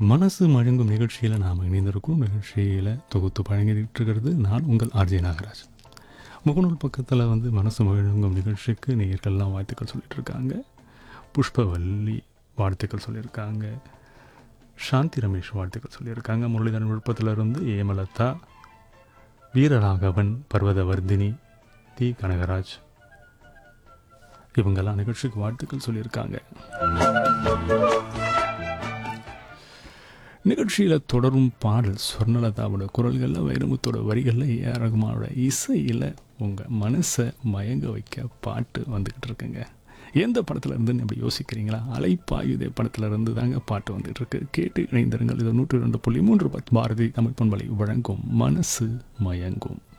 மனசு மழங்கும் நிகழ்ச்சியில் நாம் இணைந்திருக்கிறோம் நிகழ்ச்சியில் தொகுத்து வழங்கிட்டு இருக்கிறது நான் உங்கள் ஆர்ஜே நாகராஜ் முகநூல் பக்கத்தில் வந்து மனசு மழங்கும் நிகழ்ச்சிக்கு நேயர்கள்லாம் வாழ்த்துக்கள் சொல்லிட்டு இருக்காங்க புஷ்பவல்லி வாழ்த்துக்கள் சொல்லியிருக்காங்க சாந்தி ரமேஷ் வாழ்த்துக்கள் சொல்லியிருக்காங்க முரளிதரன் விழுப்பத்திலிருந்து ஏமலதா வீரராகவன் பர்வதவர்தினி தி கனகராஜ் இவங்கெல்லாம் நிகழ்ச்சிக்கு வாழ்த்துக்கள் சொல்லியிருக்காங்க நிகழ்ச்சியில் தொடரும் பாடல் சொர்ணலதாவோட குரல்களில் வைரமுத்தோட வரிகளில் ஏ ஆர் ரகுமானோட இசையில் உங்கள் மனசை மயங்க வைக்க பாட்டு வந்துக்கிட்டு இருக்குங்க எந்த படத்தில் இருந்துன்னு அப்படி யோசிக்கிறீங்களா அலைப்பாயுதே படத்தில் இருந்து தாங்க பாட்டு வந்துட்டு இருக்கு கேட்டு இணைந்திருங்கள் இது நூற்றி ரெண்டு புள்ளி மூன்று பத்து பாரதி தமிழ் பண்பலை வழங்கும் மனசு மயங்கும்